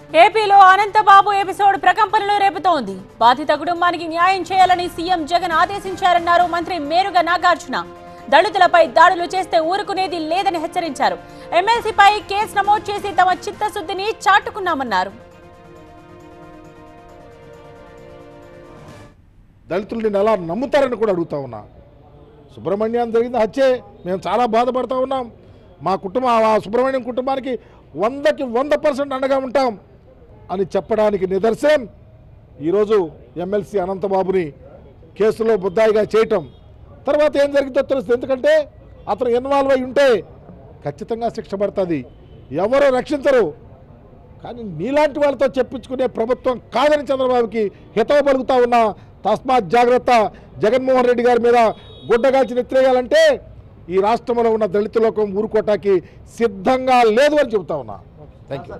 ఏపీలో అనంతబాబు ఎపిసోడ్ ప్రకంపనలు రేపుతోంది బాధిత కుటుంబానికి న్యాయం చేయాలని సీఎం జగన్ ఆదేశించారన్నారు మంత్రి మేరుగ నాగార్జున దళితులపై దాడులు చేస్తే ఊరుకునేది లేదని హెచ్చరించారు ఎమ్మెల్సీపై కేసు నమోదు చేసి తమ చిత్తశుద్ధిని చాటుకున్నామన్నారు దళితుల్ని ఎలా నమ్ముతారని కూడా అడుగుతా ఉన్నా సుబ్రహ్మణ్యం జరిగింది హత్యే మేము చాలా బాధపడతా ఉన్నాం మా కుటుంబం ఆ సుబ్రహ్మణ్యం కుటుంబానికి వందకి వంద పర్సెంట్ అండగా ఉంటాం అని చెప్పడానికి నిదర్శనం ఈరోజు ఎమ్మెల్సీ అనంతబాబుని కేసులో బుద్దాయిగా చేయటం తర్వాత ఏం జరిగిందో తెలుస్తుంది ఎందుకంటే అతను ఇన్వాల్వ్ అయి ఉంటే ఖచ్చితంగా శిక్ష పడుతుంది ఎవరు రక్షించరు కానీ నీలాంటి వాళ్ళతో చెప్పించుకునే ప్రభుత్వం కాదని చంద్రబాబుకి హితవ పలుకుతా ఉన్నా తస్మాత్ జాగ్రత్త జగన్మోహన్ రెడ్డి గారి మీద గుడ్డగాల్చి నెత్తిరేయాలంటే ఈ రాష్ట్రంలో ఉన్న దళిత లోకం ఊరుకోటానికి సిద్ధంగా లేదు అని చెబుతా ఉన్నా థ్యాంక్ యూ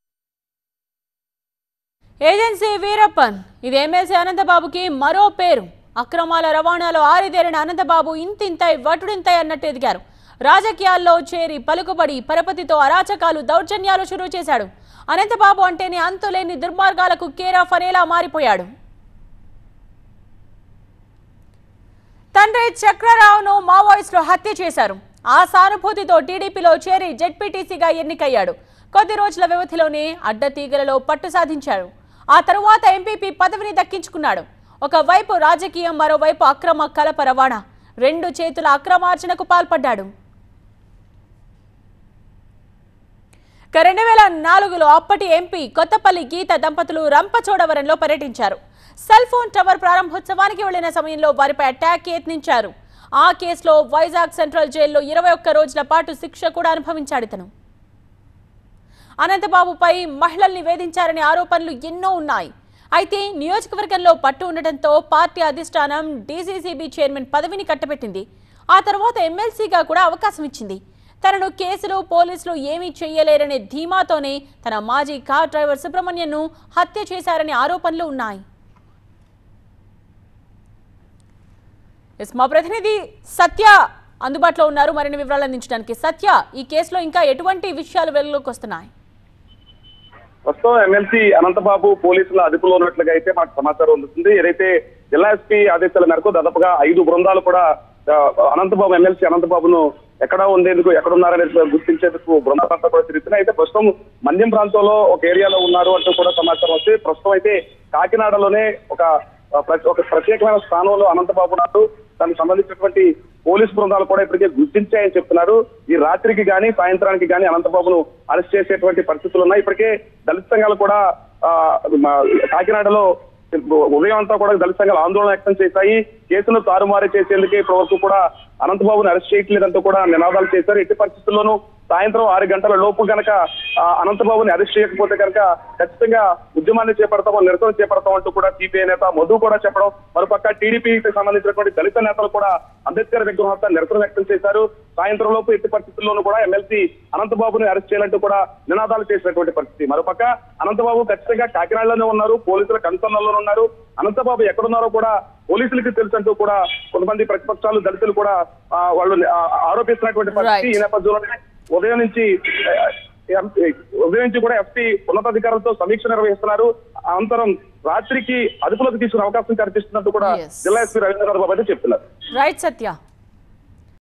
ఏజెన్సీ వీరప్పన్ ఇది ఎమ్మెల్సీ అనంతబాబుకి మరో పేరు అక్రమాల రవాణాలో ఆరితేరిన అనంతబాబు ఇంతింతై వటుడింతై అన్నట్టు ఎదిగారు రాజకీయాల్లో చేరి పలుకుబడి పరపతితో అరాచకాలు దౌర్జన్యాలు షురూ చేశాడు అనంతబాబు అంటేనే అంతులేని దుర్మార్గాలకు కేరాఫ్ అనేలా మారిపోయాడు తండ్రి చక్రరావును మావోయిస్టులు హత్య చేశారు ఆ సానుభూతితో టీడీపీలో చేరి జెడ్పీటీసీగా ఎన్నికయ్యాడు కొద్ది రోజుల వ్యవధిలోనే అడ్డతీగలలో పట్టు సాధించాడు ఆ తరువాత ఎంపీపీ పదవిని దక్కించుకున్నాడు ఒకవైపు రాజకీయం మరోవైపు అక్రమ కలప రవాణా రెండు చేతుల అక్రమార్జనకు పాల్పడ్డాడు ఇక రెండు వేల నాలుగులో అప్పటి ఎంపీ కొత్తపల్లి గీత దంపతులు రంపచోడవరంలో పర్యటించారు సెల్ ఫోన్ టవర్ ప్రారంభోత్సవానికి వెళ్లిన సమయంలో వారిపై అటాక్ యత్నించారు ఆ కేసులో వైజాగ్ సెంట్రల్ జైల్లో ఇరవై ఒక్క రోజుల పాటు శిక్ష కూడా అనుభవించాడు ఇతను అనంతబాబుపై మహిళల్ని వేధించారనే ఆరోపణలు ఎన్నో ఉన్నాయి అయితే నియోజకవర్గంలో పట్టు ఉండటంతో పార్టీ అధిష్టానం డీసీసీబీ చైర్మన్ పదవిని కట్టబెట్టింది ఆ తర్వాత ఎమ్మెల్సీగా కూడా అవకాశం ఇచ్చింది తనను కేసులు పోలీసులు ఏమీ చేయలేరనే ధీమాతోనే తన మాజీ కార్ డ్రైవర్ సుబ్రహ్మణ్యన్ను హత్య చేశారనే ఆరోపణలు ఉన్నాయి ఎస్ మా ప్రతినిధి సత్య అందుబాటులో ఉన్నారు మరిన్ని వివరాలు అందించడానికి సత్య ఈ కేసులో ఇంకా ఎటువంటి విషయాలు వెలుగులోకి వస్తున్నాయి ప్రస్తుతం ఎమ్మెల్సీ అనంతబాబు పోలీసుల అదుపులో ఉన్నట్లుగా అయితే మాకు సమాచారం అందుతుంది ఏదైతే జిల్లా ఎస్పీ ఆదేశాల మేరకు దాదాపుగా ఐదు బృందాలు కూడా ఆ, అనంతబాబు ఎమ్మెల్సీ అనంతబాబును ఎక్కడ ఉండేందుకు ఎక్కడ ఉన్నారనేది గుర్తించేందుకు బృందాలంతా కూడా తిరుగుతున్నాయి అయితే ప్రస్తుతం మన్యం ప్రాంతంలో ఒక ఏరియాలో ఉన్నారు అంటూ కూడా సమాచారం వస్తే ప్రస్తుతం అయితే కాకినాడలోనే ఒక ఆ, ప్ర- ఒక ప్రత్యేకమైన స్థానంలో అనంతబాబు నాయుడు దానికి సంబంధించినటువంటి పోలీస్ బృందాలు కూడా ఇప్పటికే గుర్తించాయని చెప్తున్నారు ఈ రాత్రికి గాని సాయంత్రానికి గాని అనంతబాబును అరెస్ట్ చేసేటువంటి పరిస్థితులు ఉన్నాయి ఇప్పటికే దళిత సంఘాలు కూడా ఆ, మా కాకినాడలో ఉదయం అంతా కూడా దళిత సంఘాలు ఆందోళన వ్యక్తం చేశాయి కేసును తారుమారు చేసేందుకే ఇప్పటి వరకు కూడా అనంతబాబును అరెస్ట్ చేయట్లేదంటూ కూడా నినాదాలు చేశారు ఎట్టి పరిస్థితుల్లోనూ సాయంత్రం ఆరు గంటల లోపు గనక ఆ, అనంతబాబుని అరెస్ట్ చేయకపోతే కనుక ఖచ్చితంగా ఉద్యమాన్ని చేపడతామో నిరసన చేపడతాం అంటూ కూడా సిపిఐ నేత మధు కూడా చెప్పడం మరోపక్క టీడీపీకి సంబంధించినటువంటి దళిత నేతలు కూడా అంబేద్కర్ విగ్రహం వద్ద నిరసన వ్యక్తం చేశారు సాయంత్రం లోపు ఎట్టి పరిస్థితుల్లోనూ కూడా ఎమ్మెల్సీ అనంతబాబుని అరెస్ట్ చేయాలంటూ కూడా నినాదాలు చేసినటువంటి పరిస్థితి మరోపక్క అనంతబాబు ఖచ్చితంగా కాకినాడలోనే ఉన్నారు పోలీసుల కన్సర్న్లోనే ఉన్నారు అనంతబాబు ఎక్కడున్నారో కూడా పోలీసులకి తెలుసు అంటూ కూడా కొంతమంది ప్రతిపక్షాలు దళితులు కూడా ఆ, వాళ్ళు ఆ, ఆరోపిస్తున్నటువంటి పరిస్థితి ఈ నేపథ్యంలోనే ఉదయం నుంచి ఆ, ఎం- ఉదయం నుంచి కూడా ఎస్పీ ఉన్నతాధికారులతో సమీక్ష నిర్వహిస్తున్నారు అనంతరం రాత్రికి అదుపులోకి తీసుకునే అవకాశం కనిపిస్తున్నట్టు కూడా Yes. జిల్లా ఎస్పీ రవీంద్ర బాబు అయితే చెప్తున్నారు రైట్ సత్య